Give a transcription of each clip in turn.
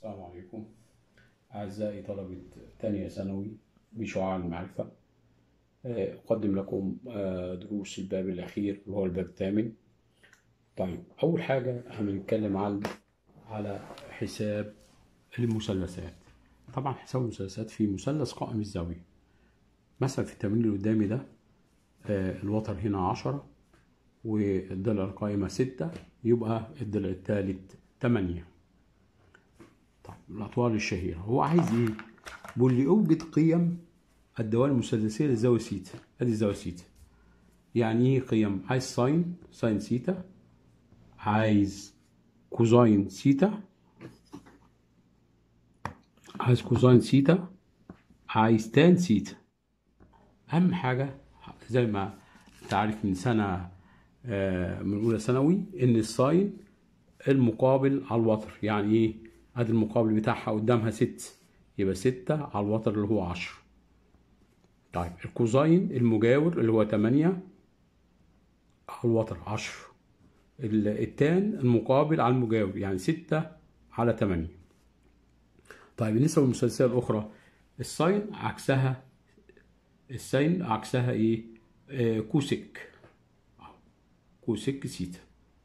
السلام عليكم أعزائي طلبة تانية ثانوي بشعاع المعرفة آه، أقدم لكم آه، دروس الباب الأخير اللي هو الباب الثامن طيب أول حاجة هنتكلم عن على حساب المثلثات طبعا حساب المثلثات في مثلث قائم الزاوية مثلا في التمرين اللي قدامي ده آه، الوتر هنا عشرة والضلع القائمة ستة يبقى الضلع الثالث تمانية طيب الأطوال الشهيرة هو عايز إيه؟ بيقول لي أوجد قيم الدوال المثلثية للزاوية سيتا أدي الزاوية سيتا يعني إيه قيم؟ عايز ساين ساين سيتا عايز كوزاين سيتا عايز كوزاين سيتا عايز تان سيتا أهم حاجة زي ما أنت عارف من سنة آه، من أولى ثانوي إن الساين المقابل على الوتر يعني إيه؟ ادي المقابل بتاعها قدامها ست يبقى ستة على الوتر اللي هو عشرة طيب الكوزاين المجاور اللي هو تمانية على الوتر عشرة ال- التان المقابل على المجاور يعني ستة على تمانية طيب بالنسبة للمثلثات الأخرى الساين عكسها الساين عكسها إيه؟ آه كوسك أهو. كوسك سيتا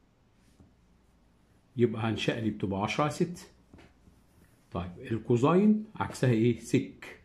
يبقى هنشقلب تبقى عشرة على ستة طيب الكوزاين عكسها ايه سك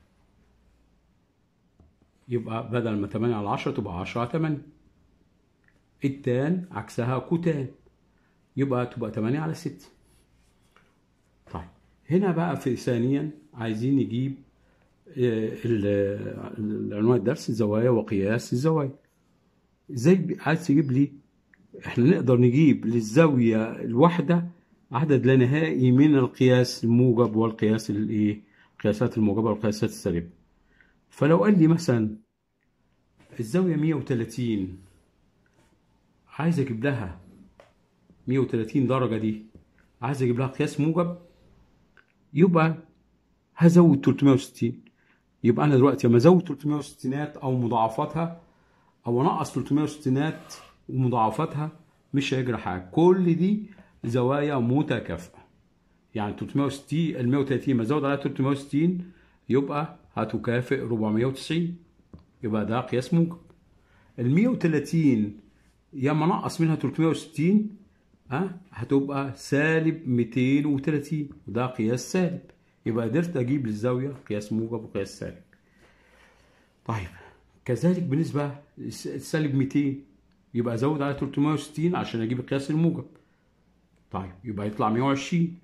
يبقى بدل ما 8 على 10 تبقى 10 على 8 التان عكسها كوتان يبقى تبقى 8 على 6 طيب هنا بقى في ثانيا عايزين نجيب آه، ال- العنوان الدرس الزوايا وقياس الزوايا ازاي ب- عايز تجيب لي احنا نقدر نجيب للزاوية الواحدة عدد لا نهائي من القياس الموجب والقياس الايه القياسات الموجبة والقياسات السالبة فلو قال لي مثلا الزاوية 130 عايز اجيب لها 130 درجة دي عايز اجيب لها قياس موجب يبقى هزود 360 يبقى انا دلوقتي لما ازود 360 او مضاعفاتها او انقص 360 ومضاعفاتها مش هيجرى حاجه كل دي زوايا متكافئه يعني 360 ال 130 ما ازود عليها 360 يبقى هتكافئ 490 يبقى ده قياس موجب ال 130 يا ما نقص منها 360 ها هتبقى سالب 230 وده قياس سالب يبقى قدرت اجيب للزاويه قياس موجب وقياس سالب طيب كذلك بالنسبه للسالب 200 يبقى ازود على 360 عشان اجيب القياس الموجب طيب يبقى يطلع 120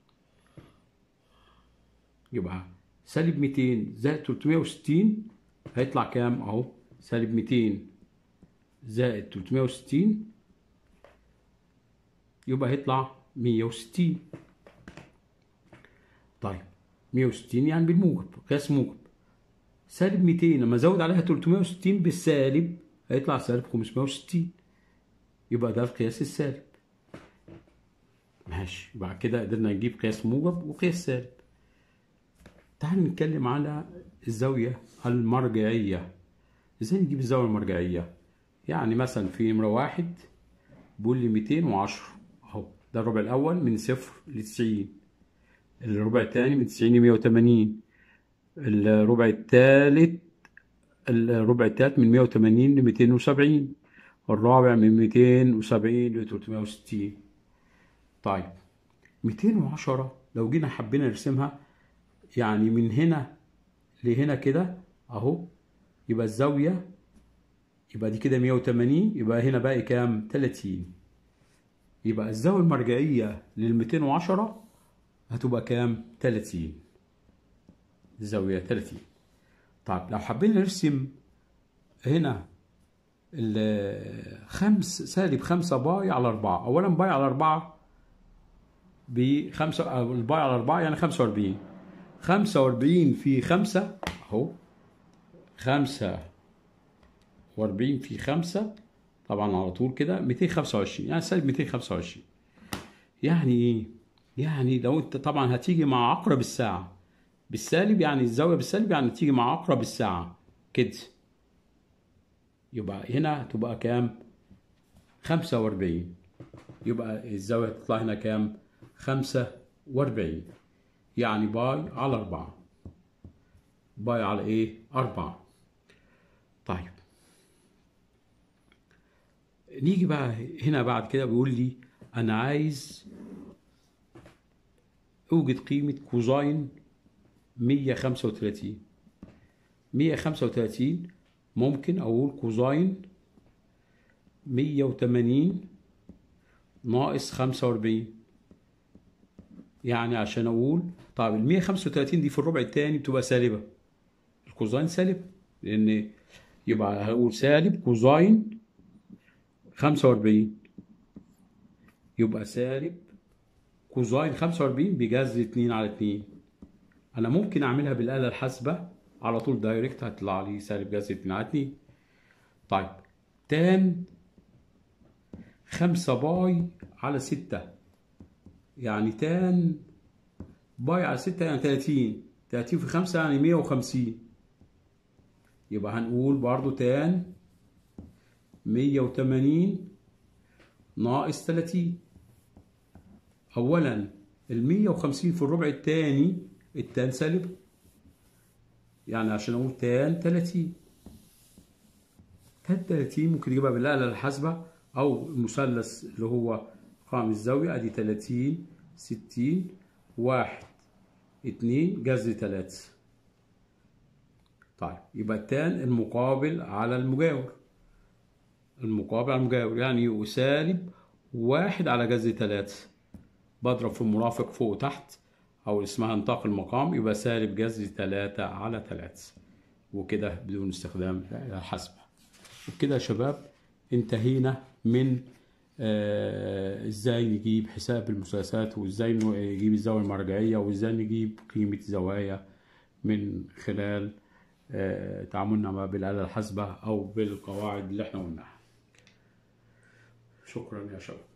يبقى سالب 200 زائد 360 هيطلع كام اهو سالب 200 زائد 360 يبقى هيطلع 160 طيب 160 يعني بالموجب قياس موجب سالب 200 لما ازود عليها 360 بالسالب هيطلع سالب 560 يبقى ده القياس السالب ماشي يبقى كده قدرنا نجيب قياس موجب وقياس سالب تعال نتكلم على الزاوية المرجعية ازاي نجيب الزاوية المرجعية يعني مثلا في نمرة واحد بيقول لي 210 اهو ده الربع الأول من صفر لتسعين الربع الثاني من 90 ل 180 الربع الثالث الربع الثالث من 180 ل 270 الرابع من 270 ل 360 طيب 210 لو جينا حبينا نرسمها يعني من هنا لهنا كده اهو يبقى الزاوية يبقى دي كده 180 يبقى هنا باقي كام 30 يبقى الزاوية المرجعية لل 210 هتبقى كام 30 الزاوية 30 طيب لو حابين نرسم هنا الخمس سالب خمسة باي على أربعة أولا باي على أربعة بخمسة أو الباي على أربعة يعني خمسة وأربعين خمسة وأربعين في خمسة أهو خمسة وأربعين في خمسة طبعا على طول كده ميتين خمسة وعشرين يعني سالب ميتين خمسة وعشرين يعني إيه؟ يعني لو أنت طبعا هتيجي مع عقرب الساعة بالسالب يعني الزاوية بالسالب يعني تيجي مع عقرب الساعة كده يبقى هنا تبقى كام؟ خمسة وأربعين يبقى الزاوية تطلع هنا كام؟ خمسة وأربعين يعني باي على أربعة باي على إيه؟ أربعة طيب نيجي بقى هنا بعد كده بيقول لي أنا عايز أوجد قيمة كوزاين 135 135 ممكن أقول كوزاين 180 ناقص 45 يعني عشان اقول طيب ال 135 دي في الربع الثاني بتبقى سالبه الكوزاين سالب لان يبقى هقول سالب كوزاين 45 يبقى سالب كوزاين 45 بجذر 2 على 2 انا ممكن اعملها بالاله الحاسبه على طول دايركت هتطلع لي سالب جذر 2 على 2 طيب تان 5 باي على 6 يعني تان باي على 6 يعني 30 30 في 5 يعني 150 يبقى هنقول برضو تان 180 ناقص 30 اولا ال 150 في الربع الثاني التان سالب يعني عشان اقول تان 30 تان 30 ممكن تجيبها بالاله الحاسبه او المثلث اللي هو قائم الزاويه ادي 30 60 1 2 جذر 3 طيب يبقى التان المقابل على المجاور المقابل على المجاور يعني سالب واحد على جذر 3 بضرب في المرافق فوق وتحت او اسمها نطاق المقام يبقى سالب جذر 3 على 3 وكده بدون استخدام الحاسبه وبكده يا شباب انتهينا من آه ازاي نجيب حساب المثلثات وازاي نجيب الزاويه المرجعيه وازاي نجيب قيمه زوايا من خلال آه تعاملنا ما بالاله الحاسبه او بالقواعد اللي احنا قلناها شكرا يا شباب